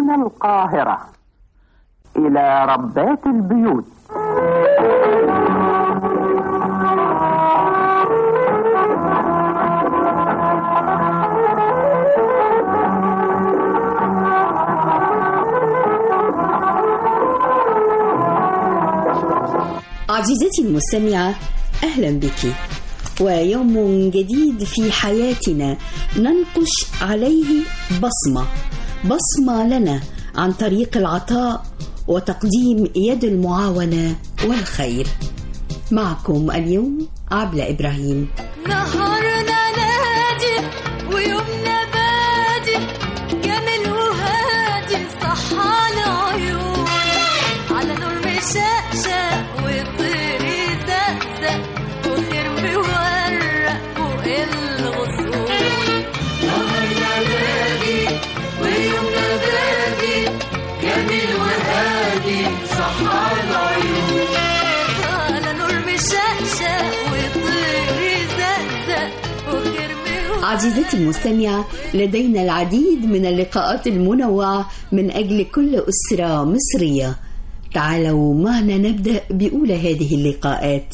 من القاهرة إلى ربات البيوت عزيزتي المستمعة أهلا بك ويوم جديد في حياتنا ننقش عليه بصمة بصمة لنا عن طريق العطاء وتقديم يد المعاونة والخير معكم اليوم عبلة إبراهيم نهارنا نادي ويومنا بادي جميل وهادي صحى العيون على نور مشقشق وطير يزقزق وخير مورق فوق الغصون نهارنا نادي ويومنا بادي جميل وهادي صحى العيون على نور مشقشق وطير يزقزق وخير مورق عزيزتي المستمعة لدينا العديد من اللقاءات المنوعة من أجل كل أسرة مصرية تعالوا معنا نبدأ بأولى هذه اللقاءات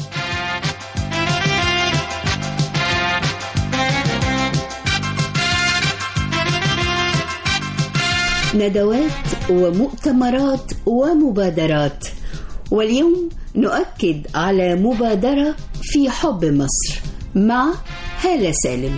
ندوات ومؤتمرات ومبادرات واليوم نؤكد على مبادرة في حب مصر مع هالة سالم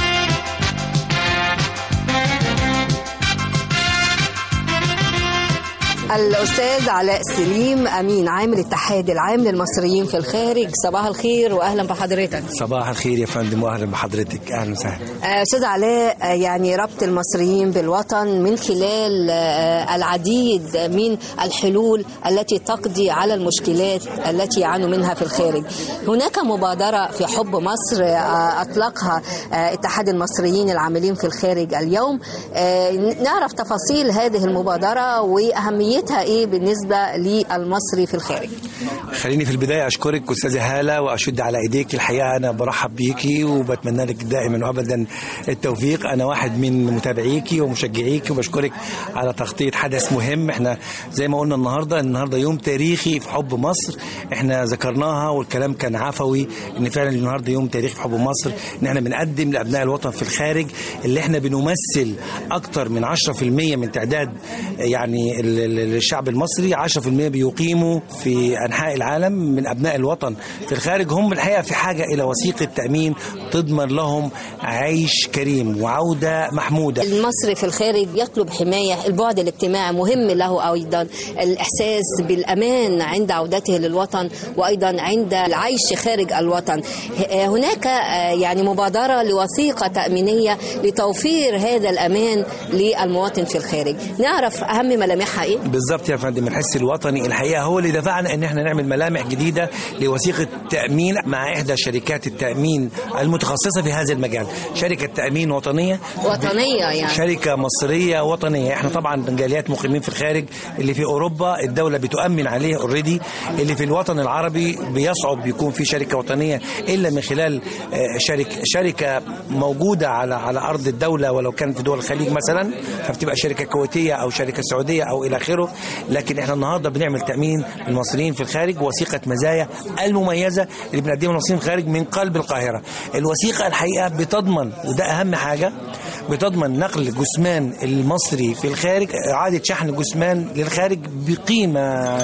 الأستاذ علاء سليم أمين عام الاتحاد العام للمصريين في الخارج صباح الخير وأهلا بحضرتك صباح الخير يا فندم واهلا بحضرتك اهلا وسهلا آه، أستاذ علاء آه، يعني ربط المصريين بالوطن من خلال آه، العديد من الحلول التي تقضي على المشكلات التي يعانوا منها في الخارج هناك مبادرة في حب مصر آه، أطلقها آه، اتحاد المصريين العاملين في الخارج اليوم آه، نعرف تفاصيل هذه المبادرة وأهميتها إيه بالنسبة للمصري في الخارج خليني في البدايه اشكرك استاذه هاله واشد على ايديك الحقيقه انا برحب بيكي وبتمنى لك دائما وابدا التوفيق انا واحد من متابعيكي ومشجعيكي وبشكرك على تغطيه حدث مهم احنا زي ما قلنا النهارده النهارده يوم تاريخي في حب مصر احنا ذكرناها والكلام كان عفوي ان فعلا النهارده يوم تاريخي في حب مصر ان احنا بنقدم لابناء الوطن في الخارج اللي احنا بنمثل اكتر من 10% من تعداد يعني ال- ال- الشعب المصري 10% بيقيموا في انحاء العالم من ابناء الوطن في الخارج هم الحقيقه في حاجه الى وثيقه تامين تضمن لهم عيش كريم وعوده محموده المصري في الخارج يطلب حماية البعد الاجتماعي مهم له أيضا الإحساس بالأمان عند عودته للوطن وأيضا عند العيش خارج الوطن ه- هناك آه، يعني مبادرة لوثيقة تأمينية لتوفير هذا الأمان للمواطن في الخارج نعرف أهم ملامحها إيه؟ بالظبط يا فندم الحس الوطني الحقيقه هو اللي دفعنا ان احنا نعمل ملامح جديده لوثيقه تامين مع احدى شركات التامين المتخصصه في هذا المجال شركه تامين وطنيه وطنية يعني شركة مصرية وطنية احنا طبعا جاليات مقيمين في الخارج اللي في اوروبا الدولة بتؤمن عليه اوريدي اللي في الوطن العربي بيصعب يكون في شركة وطنية الا من خلال آه، شركة شركة موجودة على على ارض الدولة ولو كانت في دول الخليج مثلا فبتبقى شركة كويتية او شركة سعودية او الى اخره لكن احنا النهارده بنعمل تامين للمصريين في الخارج وثيقة مزايا المميزة اللي بنقدمها للمصريين في الخارج من قلب القاهرة الوثيقة الحقيقة بتضمن وده اهم حاجة بتضمن نقل جثمان المصري في الخارج إعادة شحن جثمان للخارج بقيمة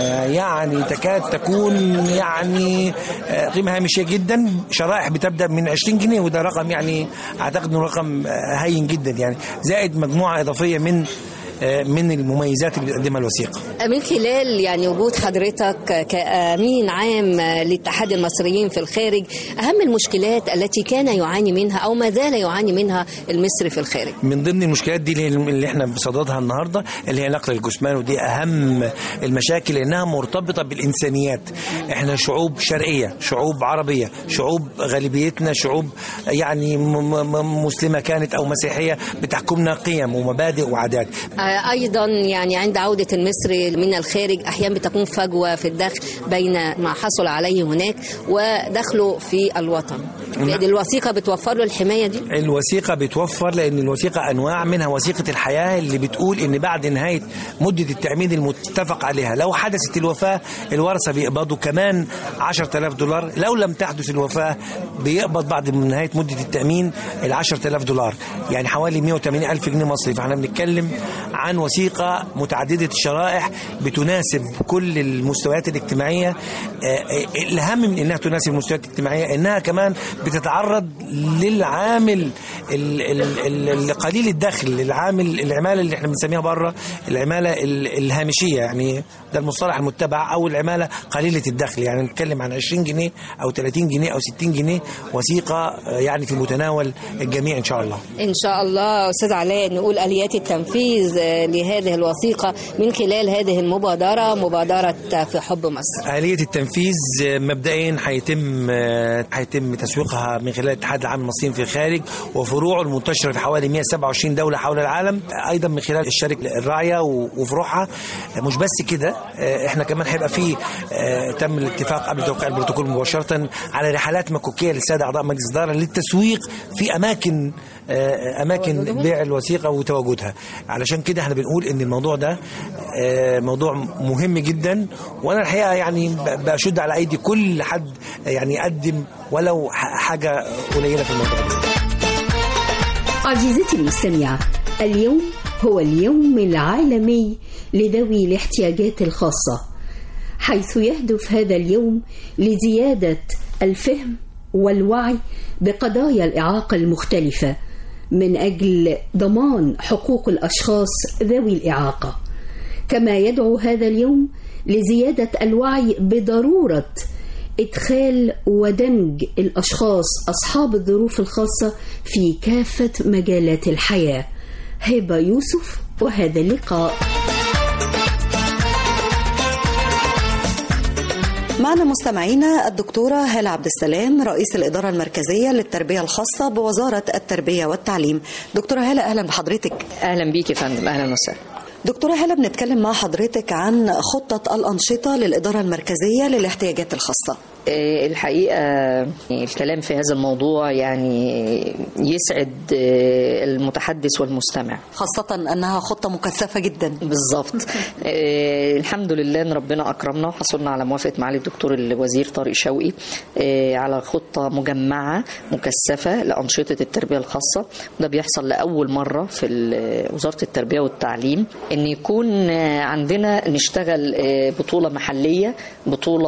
يعني تكاد تكون يعني آه، قيمة هامشية جدا شرائح بتبدأ من 20 جنيه وده رقم يعني أعتقد إنه رقم آه، هين جدا يعني زائد مجموعة إضافية من آه، من المميزات اللي بتقدمها الوثيقة من خلال يعني وجود حضرتك كأمين عام لاتحاد المصريين في الخارج أهم المشكلات التي كان يعاني منها أو ما زال يعاني منها المصري في الخارج من ضمن المشكلات دي اللي اللي احنا بصددها النهارده اللي هي نقل الجثمان ودي اهم المشاكل لانها مرتبطه بالانسانيات احنا شعوب شرقيه شعوب عربيه شعوب غالبيتنا شعوب يعني م- م- مسلمه كانت او مسيحيه بتحكمنا قيم ومبادئ وعادات آه، أيضا يعني عند عودة المصري من الخارج أحيانا بتكون فجوة في الدخل بين ما حصل عليه هناك ودخله في الوطن يعني الوثيقه بتوفر له الحمايه دي الوثيقة بتوفر لأن الوثيقة أنواع منها وثيقة الحياة اللي بتقول إن بعد نهاية مدة التأمين المتفق عليها لو حدثت الوفاة الورثة بيقبضوا كمان 10000 دولار لو لم تحدث الوفاة بيقبض بعد من نهاية مدة التأمين ال 10000 دولار يعني حوالي 180 ألف جنيه مصري فاحنا بنتكلم عن وثيقة متعددة الشرائح بتناسب كل المستويات الاجتماعية آه، آه، الأهم من إنها تناسب المستويات الاجتماعية إنها كمان بتتعرض للعامل ال- ال- ال- ال- قليل الدخل العامل العمالة اللي احنا بنسميها بره العمالة ال- الهامشية يعني ده المصطلح المتبع أو العمالة قليلة الدخل يعني نتكلم عن 20 جنيه أو 30 جنيه أو 60 جنيه وثيقة آه، يعني في متناول الجميع إن شاء الله ان شاء الله استاذ علاء نقول اليات التنفيذ آه، لهذه الوثيقه من خلال هذه المبادره مبادره آه، في حب مصر آلية التنفيذ آه، مبدئيا هيتم آه، هيتم تسويقها من خلال الاتحاد العام للمصريين في الخارج وفروعه المنتشرة في حوالي 127 دولة حول العالم آه، أيضا من خلال الشركة الراعية و- وفروعها آه، مش بس كده آه، احنا كمان هيبقى في آه، تم الاتفاق قبل توقيع البروتوكول مباشرة على رحلات مكوكية للسادة أعضاء مجلس الإدارة للتسويق في أماكن آه، أماكن بيع الوثيقة وتواجدها علشان كده احنا بنقول إن الموضوع ده آه، موضوع مهم جدا وأنا الحقيقة يعني ب- بشد على أيدي كل حد يعني يقدم ولو ح- حاجة قليلة في الموضوع ده عزيزتي المستمعة اليوم هو اليوم العالمي لذوي الاحتياجات الخاصة حيث يهدف هذا اليوم لزيادة الفهم والوعي بقضايا الإعاقة المختلفة من أجل ضمان حقوق الأشخاص ذوي الإعاقة كما يدعو هذا اليوم لزيادة الوعي بضرورة إدخال ودمج الأشخاص أصحاب الظروف الخاصة في كافة مجالات الحياة هبة يوسف وهذا اللقاء معنا مستمعينا الدكتورة هالة عبد السلام رئيس الإدارة المركزية للتربية الخاصة بوزارة التربية والتعليم دكتورة هالة أهلا بحضرتك اهلا بيك يا فندم اهلا وسهلا دكتورة هالة بنتكلم مع حضرتك عن خطة الأنشطة للإدارة المركزية للاحتياجات الخاصة آه، الحقيقة الكلام في هذا الموضوع يعني يسعد آه، المتحدث والمستمع خاصة أنها خطة مكثفة جدا بالظبط آه، الحمد لله ان ربنا اكرمنا وحصلنا على موافقه معالي الدكتور الوزير طارق شوقي آه، على خطه مجمعه مكثفه لانشطه التربيه الخاصه وده بيحصل لاول مره في ال- وزاره التربيه والتعليم ان يكون آه، عندنا نشتغل آه، بطوله محليه بطوله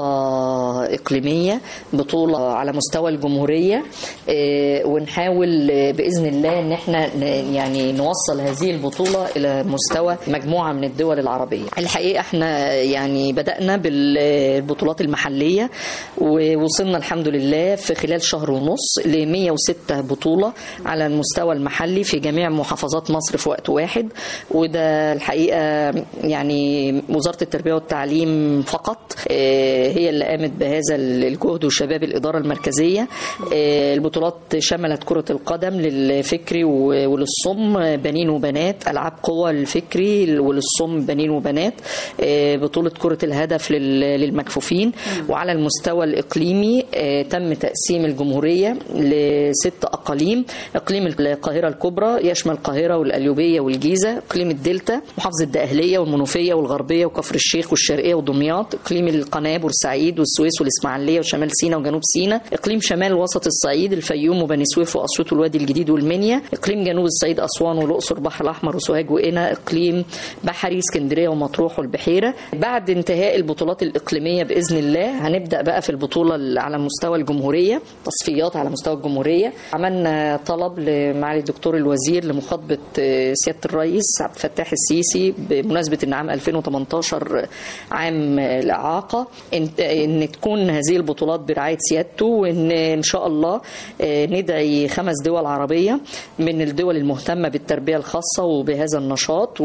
اقليميه بطوله على مستوى الجمهوريه آه، ونحاول آه، باذن الله ان احنا ن- يعني نوصل هذه البطوله الى مستوى مجموعه من الدول العربيه الحقيقه احنا يعني بدانا بالبطولات المحليه ووصلنا الحمد لله في خلال شهر ونص ل 106 بطوله على المستوى المحلي في جميع محافظات مصر في وقت واحد وده الحقيقه يعني وزاره التربيه والتعليم فقط آه، هي اللي قامت بهذا الجهد وشباب الاداره المركزيه آه، البطولات شملت كره القدم للفكري و- وللصم بنين وبنات العاب قوى للفكري وللصم بنين وبنات آه، بطوله كره الهدف لل- للمكفوفين وعلى المستوى الاقليمي آه، تم تقسيم الجمهوريه لست اقاليم اقليم القاهره الكبرى يشمل القاهره والقليوبيه والجيزه اقليم الدلتا محافظه الدقهليه والمنوفيه والغربيه وكفر الشيخ والشرقيه ودمياط اقليم القناه بورسعيد والسويس والاسماعيليه وشمال سيناء وجنوب سيناء اقليم شمال وسط الصعيد الفيوم وبني سويف واسيوط والوادي الجديد والمنيا اقليم جنوب الصعيد اسوان والاقصر البحر الاحمر وسوهاج وقنا اقليم بحري اسكندريه ومطروح والبحيره بعد انتهاء البطولات الاقليميه باذن الله هنبدا بقى في البطوله ال- على مستوى الجمهوريه تصفيات على مستوى الجمهوريه عملنا طلب لمعالي الدكتور الوزير لمخاطبه آه، سياده الرئيس عبد الفتاح السيسي بمناسبه ان عام 2018 عام الاعاقه ان ان تكون هذه البطولات برعايه سيادته وان ان شاء الله آه، ندعي خمس دول عربيه من الدول المهتمه بالتربيه الخاصه وبهذا النشاط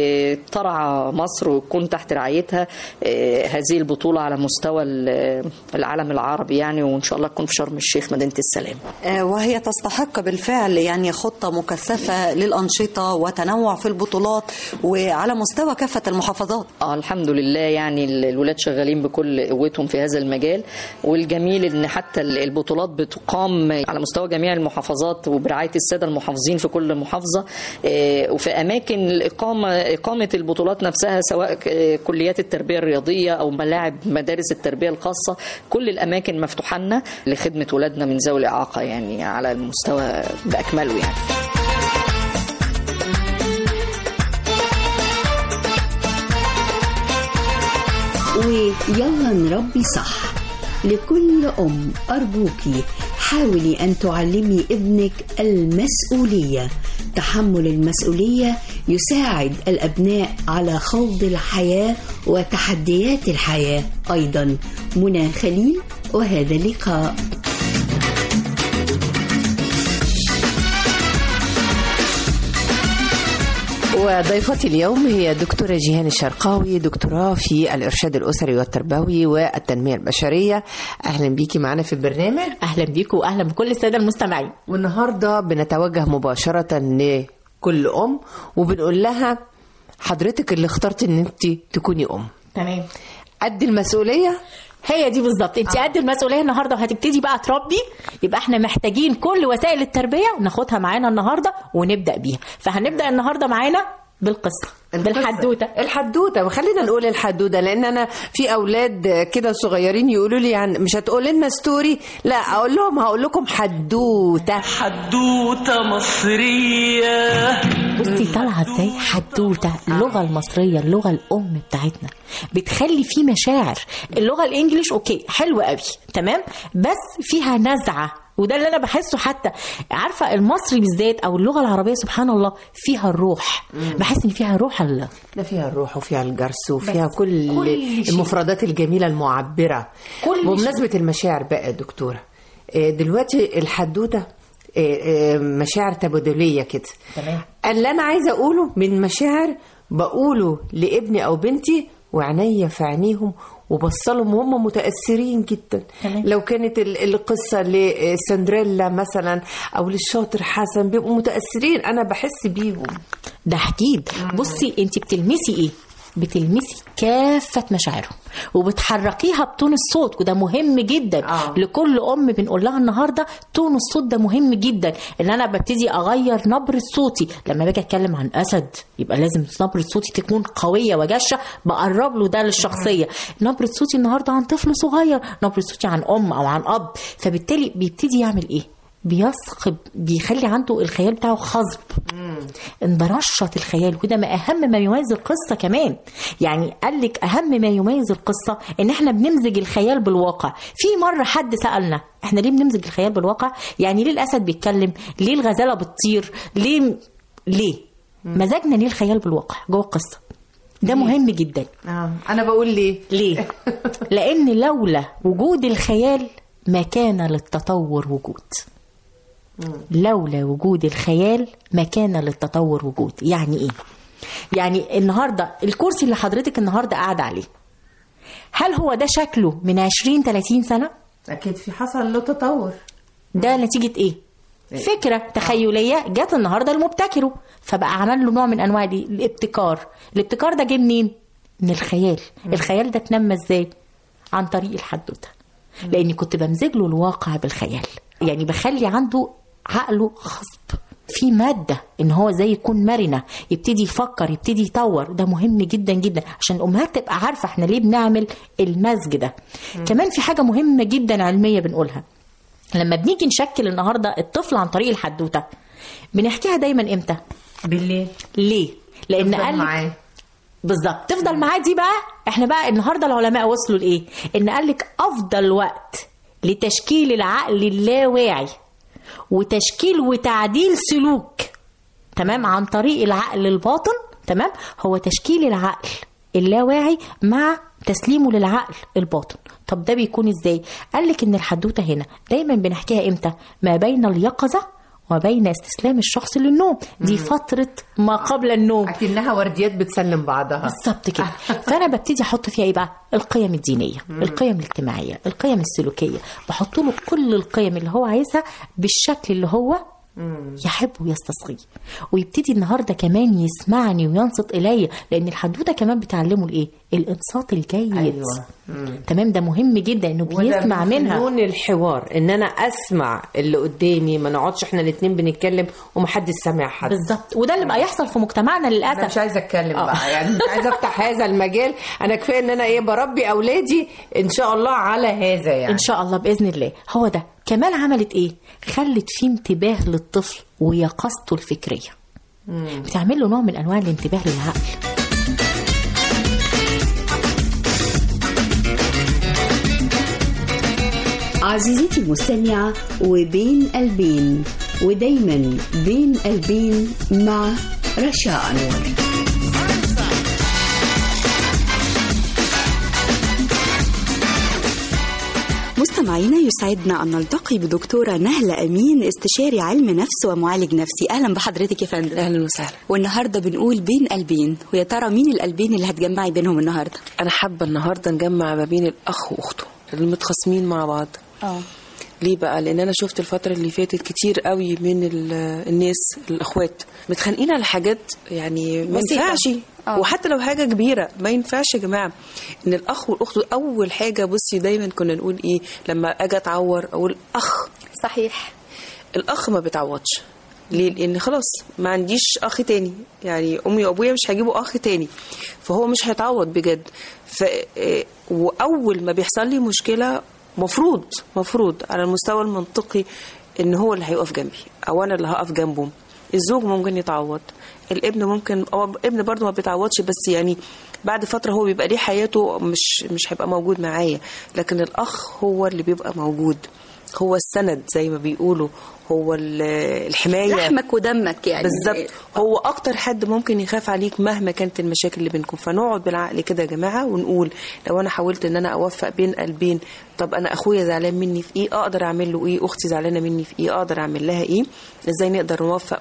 وترعى مصر وتكون تحت رعايتها آه، هذه البطوله على مستوى ال- العالم العربي يعني وان شاء الله تكون في شرم الشيخ مدينه السلام آه، وهي تستحق بالفعل يعني خطة مكثفة للأنشطة وتنوع في البطولات آه، على مستوى كافة المحافظات اه الحمد لله يعني ال- الولاد شغالين بكل قوتهم في هذا المجال والجميل ان حتى ال- البطولات بتقام على مستوى جميع المحافظات وبرعايه الساده المحافظين في كل محافظه آه، وفي اماكن الاقامه اقامه البطولات نفسها سواء ك- آه، كليات التربيه الرياضيه او ملاعب مدارس التربيه الخاصه كل الاماكن مفتوحه لنا لخدمه ولادنا من ذوي الاعاقه يعني على المستوى باكمله يعني ويلا نربي صح لكل أم أرجوكي حاولي أن تعلمي ابنك المسؤولية تحمل المسؤولية يساعد الأبناء على خوض الحياة وتحديات الحياة أيضا منى خليل وهذا اللقاء وضيفتي اليوم هي دكتورة جيهان الشرقاوي دكتوراه في الإرشاد الأسري والتربوي والتنمية البشرية أهلا بيكي معنا في البرنامج اهلا بيكم واهلا بكل الساده المستمعين والنهاردة بنتوجه مباشرة لكل أم وبنقول لها حضرتك اللي اخترت ان انت تكوني ام تمام قد المسؤوليه هي دي بالظبط انت قد المسؤوليه النهارده وهتبتدي بقى تربي يبقى احنا محتاجين كل وسائل التربيه ناخدها معانا النهارده ونبدا بيها فهنبدا النهارده معانا بالقصه بالحدوته الحدوته وخلينا نقول الحدوته لان انا في اولاد كده صغيرين يقولوا لي يعني مش هتقول لنا ستوري لا اقول لهم هقول لكم حدوته حدوته مصريه بصي طالعه ازاي حدوته اللغه المصريه اللغه الام بتاعتنا بتخلي فيه مشاعر اللغه الانجليش اوكي حلوه قوي تمام بس فيها نزعه وده اللي انا بحسه حتى عارفه المصري بالذات او اللغه العربيه سبحان الله فيها الروح بحس ان فيها روح الله ده فيها الروح وفيها الجرس وفيها بس كل, كل شيء. المفردات الجميلة المعبرة كل بمناسبة المشاعر بقى يا دكتورة آه، دلوقتي الحدوتة آه، آه، مشاعر تبادلية كده تمام. اللي أنا عايزة أقوله من مشاعر بقوله لابني أو بنتي وعينيا في عينيهم وبصلهم وهم متأثرين جدا تمام. لو كانت ال- القصة لسندريلا مثلا أو للشاطر حسن بيبقوا متأثرين أنا بحس بيهم ده اكيد بصي انت بتلمسي ايه بتلمسي كافة مشاعرهم وبتحركيها بتون الصوت وده مهم جدا آه. لكل ام بنقول لها النهارده تون الصوت ده مهم جدا ان انا ببتدي اغير نبره صوتي لما باجي اتكلم عن اسد يبقى لازم نبره صوتي تكون قويه وجاشه بقرب له ده للشخصيه نبره صوتي النهارده عن طفل صغير نبره صوتي عن ام او عن اب فبالتالي بيبتدي يعمل ايه بيثقب بيخلي عنده الخيال بتاعه خصب انبرشط الخيال وده ما اهم ما يميز القصه كمان يعني قال لك اهم ما يميز القصه ان احنا بنمزج الخيال بالواقع في مره حد سالنا احنا ليه بنمزج الخيال بالواقع يعني ليه الاسد بيتكلم ليه الغزاله بتطير ليه ليه مزجنا ليه الخيال بالواقع جوه القصه ده مهم جدا آه. أنا بقول ليه ليه لان لولا وجود الخيال ما كان للتطور وجود لولا وجود الخيال ما كان للتطور وجود يعني ايه يعني النهارده الكرسي اللي حضرتك النهارده قاعده عليه هل هو ده شكله من 20 30 سنه أكيد في حصل له تطور ده نتيجه ايه فكره تخيليه جت النهارده المبتكره فبقى عمل له نوع من انواع دي الابتكار الابتكار ده جه منين من الخيال الخيال ده اتنمى ازاي عن طريق الحدوته لاني كنت بمزج له الواقع بالخيال يعني بخلي عنده عقله خصب في مادة ان هو زي يكون مرنة يبتدي يفكر يبتدي يطور ده مهم جدا جدا عشان الامهات تبقى عارفة احنا ليه بنعمل المزج ده كمان في حاجة مهمة جدا علمية بنقولها لما بنيجي نشكل النهاردة الطفل عن طريق الحدوتة بنحكيها دايما امتى بالليل ليه لان تفضل قال معاه بالظبط تفضل معاه دي بقى احنا بقى النهارده العلماء وصلوا لايه ان قال لك افضل وقت لتشكيل العقل اللاواعي وتشكيل وتعديل سلوك تمام عن طريق العقل الباطن تمام هو تشكيل العقل اللاواعي مع تسليمه للعقل الباطن طب ده بيكون ازاي قال لك ان الحدوته هنا دايما بنحكيها امتى ما بين اليقظه وبين استسلام الشخص للنوم دي فتره ما قبل النوم أكنها ورديات بتسلم بعضها بالظبط كده فانا ببتدي احط فيها ايه بقى القيم الدينيه القيم الاجتماعيه القيم السلوكيه بحط له كل القيم اللي هو عايزها بالشكل اللي هو يحب ويستصغيه ويبتدي النهارده كمان يسمعني وينصت الي لان الحدوته كمان بتعلمه الايه الانصات الجيد أيوة. تمام ده مهم جدا انه بيسمع منها فنون الحوار ان انا اسمع اللي قدامي ما نقعدش احنا الاثنين بنتكلم ومحدش سامع حد بالظبط وده اللي بقى يحصل في مجتمعنا للاسف انا مش عايزه اتكلم آه. بقى يعني مش عايزه افتح هذا المجال انا كفايه ان انا ايه بربي اولادي ان شاء الله على هذا يعني ان شاء الله باذن الله هو ده كمان عملت ايه خلت فيه انتباه للطفل ويقظته الفكريه بتعمل له نوع من انواع الانتباه للعقل عزيزتي المستمعة وبين قلبين ودايما بين قلبين مع رشا أنور مستمعينا يسعدنا أن نلتقي بدكتورة نهلة أمين استشاري علم نفس ومعالج نفسي أهلا بحضرتك يا فندم اهلا وسهلا والنهاردة بنقول بين قلبين ويا ترى مين القلبين اللي هتجمعي بينهم النهاردة انا حابه النهارده نجمع ما بين الاخ واخته اللي متخاصمين مع بعض اه ليه بقى لان انا شفت الفتره اللي فاتت كتير قوي من ال- الناس الاخوات متخانقين على حاجات يعني ما بسيطة. ينفعش آه. وحتى لو حاجه كبيره ما ينفعش يا جماعه ان الاخ والاخت اول حاجه بصي دايما كنا نقول ايه لما اجي اتعور اقول اخ صحيح الاخ ما بيتعوضش ليه لان خلاص ما عنديش اخ تاني يعني امي وابويا مش هيجيبوا اخ تاني فهو مش هيتعوض بجد ف آه، واول ما بيحصل لي مشكله مفروض مفروض على المستوى المنطقي ان هو اللي هيقف جنبي او انا اللي هقف جنبه الزوج ممكن يتعوض الابن ممكن او ابن برضه ما بيتعوضش بس يعني بعد فتره هو بيبقى ليه حياته مش مش هيبقى موجود معايا لكن الاخ هو اللي بيبقى موجود هو السند زي ما بيقولوا هو ال- الحمايه لحمك ودمك يعني بالظبط هو اكتر حد ممكن يخاف عليك مهما كانت المشاكل اللي بينكم فنقعد بالعقل كده يا جماعه ونقول لو انا حاولت ان انا اوفق بين قلبين طب انا اخويا زعلان مني في ايه اقدر اعمل له ايه اختي زعلانه مني في ايه اقدر اعمل لها ايه ازاي نقدر نوفق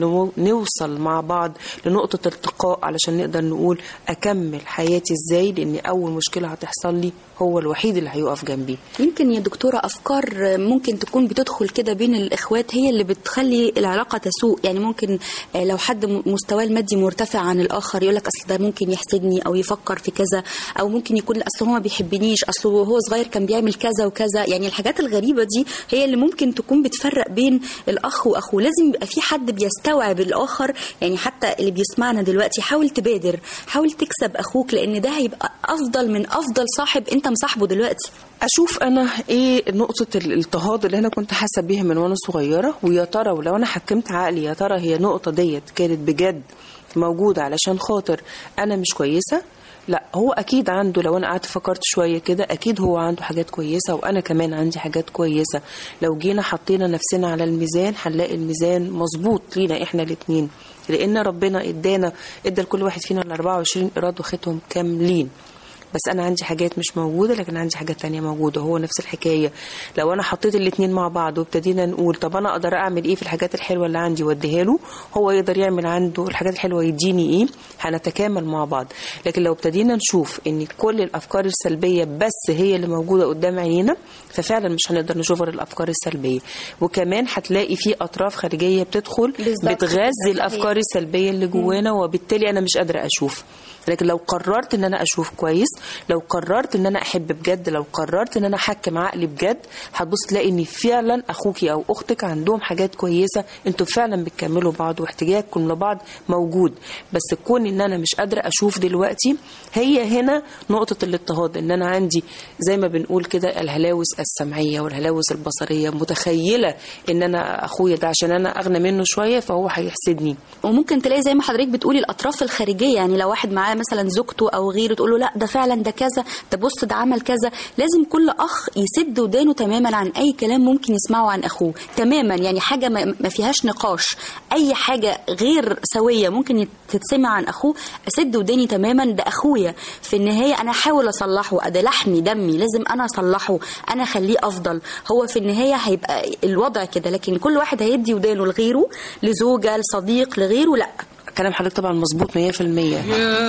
ونوصل مع بعض لنقطه التقاء علشان نقدر نقول اكمل حياتي ازاي لان اول مشكله هتحصل لي هو الوحيد اللي هيقف جنبي يمكن يا دكتورة أفكار ممكن تكون بتدخل كده بين الإخوات هي اللي بتخلي العلاقة تسوء يعني ممكن آه، لو حد م- مستواه المادي مرتفع عن الآخر يقول لك أصل ده ممكن يحسدني أو يفكر في كذا أو ممكن يكون أصل هو ما بيحبنيش أصل هو صغير كان بيعمل كذا وكذا يعني الحاجات الغريبة دي هي اللي ممكن تكون بتفرق بين الأخ وأخوه لازم يبقى في حد بيستوعب الآخر يعني حتى اللي بيسمعنا دلوقتي حاول تبادر حاول تكسب أخوك لأن ده هيبقى أفضل من أفضل صاحب أنت مصاحبه دلوقتي اشوف انا ايه نقطه الاضطهاد اللي انا كنت حاسه بيها من وانا صغيره ويا ترى ولو انا حكمت عقلي يا ترى هي النقطه ديت كانت بجد موجوده علشان خاطر انا مش كويسه لا هو اكيد عنده لو انا قعدت فكرت شويه كده اكيد هو عنده حاجات كويسه وانا كمان عندي حاجات كويسه لو جينا حطينا نفسنا على الميزان هنلاقي الميزان مظبوط لينا احنا الاثنين لان ربنا ادانا ادى لكل واحد فينا ال 24 ايراد واخدهم كاملين بس انا عندي حاجات مش موجوده لكن عندي حاجات تانية موجوده هو نفس الحكايه لو انا حطيت الاتنين مع بعض وابتدينا نقول طب انا اقدر اعمل ايه في الحاجات الحلوه اللي عندي واديها له هو يقدر يعمل عنده الحاجات الحلوه يديني ايه هنتكامل مع بعض لكن لو ابتدينا نشوف ان كل الافكار السلبيه بس هي اللي موجوده قدام عينينا ففعلا مش هنقدر نشوف غير الافكار السلبيه وكمان هتلاقي في اطراف خارجيه بتدخل بالظبط. بتغذي صحيح. الافكار السلبيه اللي جوانا وبالتالي انا مش قادره اشوف لكن لو قررت ان انا اشوف كويس لو قررت ان انا احب بجد لو قررت ان انا احكم عقلي بجد هتبص تلاقي ان فعلا اخوكي او اختك عندهم حاجات كويسه انتوا فعلا بتكملوا بعض واحتياجكم لبعض موجود بس كون ان انا مش قادره اشوف دلوقتي هي هنا نقطه الاضطهاد ان انا عندي زي ما بنقول كده الهلاوس السمعيه والهلاوس البصريه متخيله ان انا اخويا ده عشان انا اغنى منه شويه فهو هيحسدني وممكن تلاقي زي ما حضرتك بتقولي الاطراف الخارجيه يعني لو واحد معاه مثلا زوجته او غيره تقول له لا ده فعلا ده كذا ده بص ده عمل كذا لازم كل اخ يسد ودانه تماما عن اي كلام ممكن يسمعه عن اخوه تماما يعني حاجه ما ما فيهاش نقاش اي حاجه غير سويه ممكن تتسمع عن اخوه اسد وداني تماما ده اخويا في النهايه انا احاول اصلحه ده لحمي دمي لازم انا اصلحه انا اخليه افضل هو في النهايه هيبقى الوضع كده لكن كل واحد هيدي ودانه لغيره لزوجه لصديق لغيره لا كلام حضرتك طبعا مظبوط 100% يا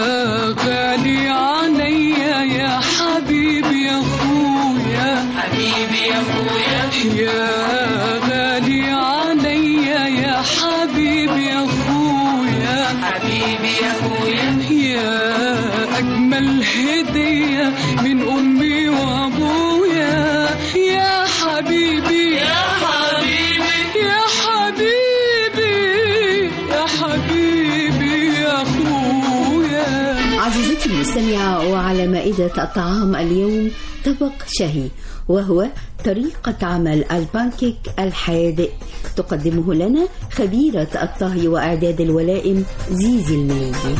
غالي عليا يا حبيبي يا اخويا حبيبي يا اخويا يا غالي عليا أجمل هدية من أمي وأبويا يا حبيبي يا حبيبي يا حبيبي يا حبيبي يا أخويا عزيزتي المستمعة وعلى مائدة الطعام اليوم طبق شهي وهو طريقة عمل البانكيك الحادق تقدمه لنا خبيرة الطهي وإعداد الولائم زيزي المنيجي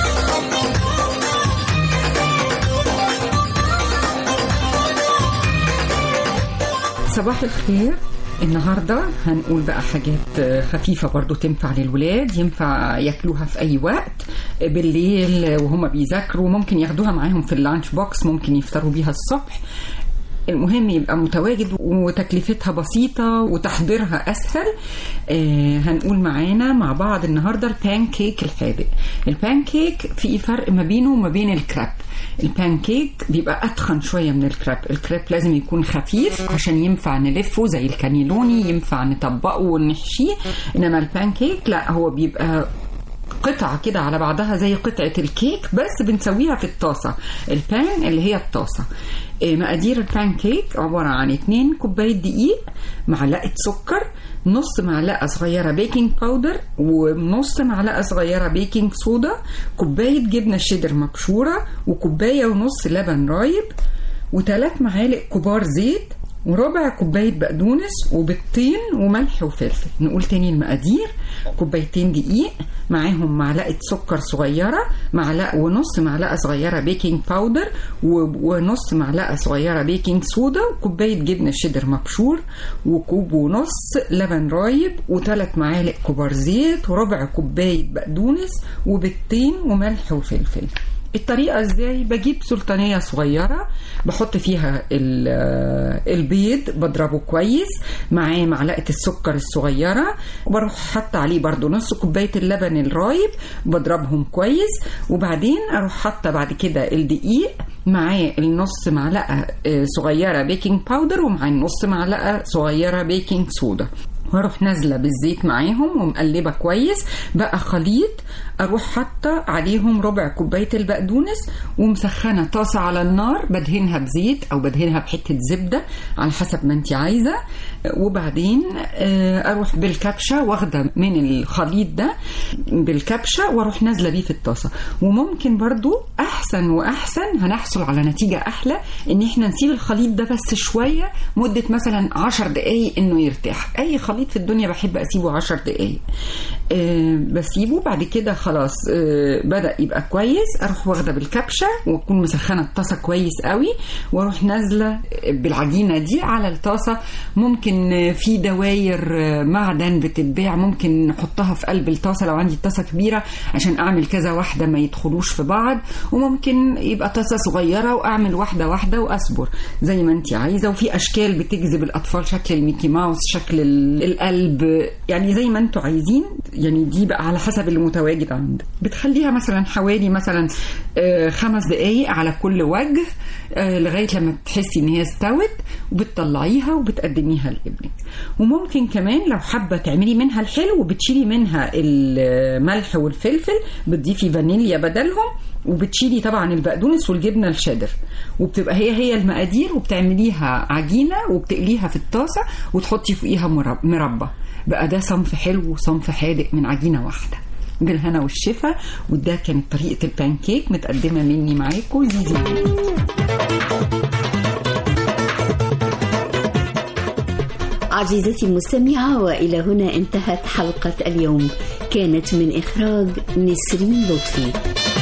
صباح الخير النهاردة هنقول بقى حاجات خفيفة برضو تنفع للولاد ينفع ياكلوها في أي وقت بالليل وهم بيذاكروا ممكن ياخدوها معاهم في اللانش بوكس ممكن يفطروا بيها الصبح المهم يبقى متواجد وتكلفتها بسيطة وتحضيرها أسهل آه هنقول معانا مع بعض النهاردة البان كيك الحادق البان كيك في فرق ما بينه وما بين الكراب البان كيك بيبقى أتخن شوية من الكراب الكراب لازم يكون خفيف عشان ينفع نلفه زي الكانيلوني ينفع نطبقه ونحشيه إنما البان كيك لا هو بيبقى قطعة كده على بعضها زي قطعة الكيك بس بنسويها في الطاسة البان اللي هي الطاسة إيه، مقادير البان كيك عبارة عن 2 كوباية دقيق معلقة سكر نص معلقة صغيرة بيكنج باودر ونص معلقة صغيرة بيكنج صودا كوباية جبنة شيدر مبشورة وكوباية ونص لبن رايب وثلاث معالق كبار زيت وربع كوباية بقدونس وبيضتين وملح وفلفل نقول تاني المقادير كوبايتين دقيق معاهم معلقة سكر صغيرة معلقة ونص معلقة صغيرة بيكنج باودر و- ونص معلقة صغيرة بيكنج صودا وكوباية جبنة شيدر مبشور وكوب ونص لبن رايب وثلاث معالق كبار زيت وربع كوباية بقدونس وبيضتين وملح وفلفل الطريقة ازاي بجيب سلطانية صغيرة بحط فيها ال- آه، البيض بضربه كويس معاه معلقة السكر الصغيرة وبروح حاطة عليه برضو نص كوباية اللبن الرايب بضربهم كويس وبعدين اروح حاطة بعد كده الدقيق معاه النص معلقة آه، صغيرة بيكنج باودر ومعاه نص معلقة صغيرة بيكنج صودا واروح نازله بالزيت معاهم ومقلبه كويس بقى خليط اروح حاطه عليهم ربع كوبايه البقدونس ومسخنه طاسه على النار بدهنها بزيت او بدهنها بحته زبده على حسب ما انت عايزه وبعدين آه، اروح بالكبشه واخده من الخليط ده بالكبشه واروح نازله بيه في الطاسه وممكن برضو احسن واحسن هنحصل على نتيجه احلى ان احنا نسيب الخليط ده بس شويه مده مثلا 10 دقائق انه يرتاح اي خليط في الدنيا بحب اسيبه 10 دقائق أه بسيبه بعد كده خلاص أه بدا يبقى كويس اروح واخده بالكبشه واكون مسخنه الطاسه كويس قوي واروح نازله بالعجينه دي على الطاسه ممكن آه، في دواير آه، معدن بتتباع ممكن نحطها في قلب الطاسه لو عندي طاسه كبيره عشان اعمل كذا واحده ما يدخلوش في بعض وممكن يبقى طاسه صغيره واعمل واحده واحده واصبر زي ما انت عايزه وفي اشكال بتجذب الاطفال شكل الميكي ماوس شكل ال- القلب يعني زي ما انتوا عايزين يعني دي بقى على حسب اللي متواجد عندك بتخليها مثلا حوالي مثلا آه، خمس دقايق على كل وجه آه، لغايه لما تحسي ان هي استوت وبتطلعيها وبتقدميها لابنك وممكن كمان لو حابه تعملي منها الحلو وبتشيلي منها الملح والفلفل بتضيفي فانيليا بدلهم وبتشيلي طبعا البقدونس والجبنه الشيدر وبتبقى هي هي المقادير وبتعمليها عجينه وبتقليها في الطاسه وتحطي فوقيها مرب- مربى بقى ده صنف حلو وصنف حادق من عجينه واحده بالهنا والشفا وده كانت طريقه البان كيك متقدمه مني معاكم زيزي عزيزتي المستمعة وإلى هنا انتهت حلقة اليوم كانت من إخراج نسرين لطفي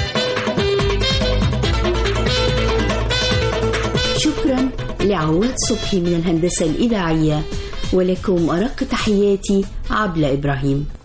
شكرا لعواد صبحي من الهندسة الإذاعية ولكم أرق تحياتي عبلة إبراهيم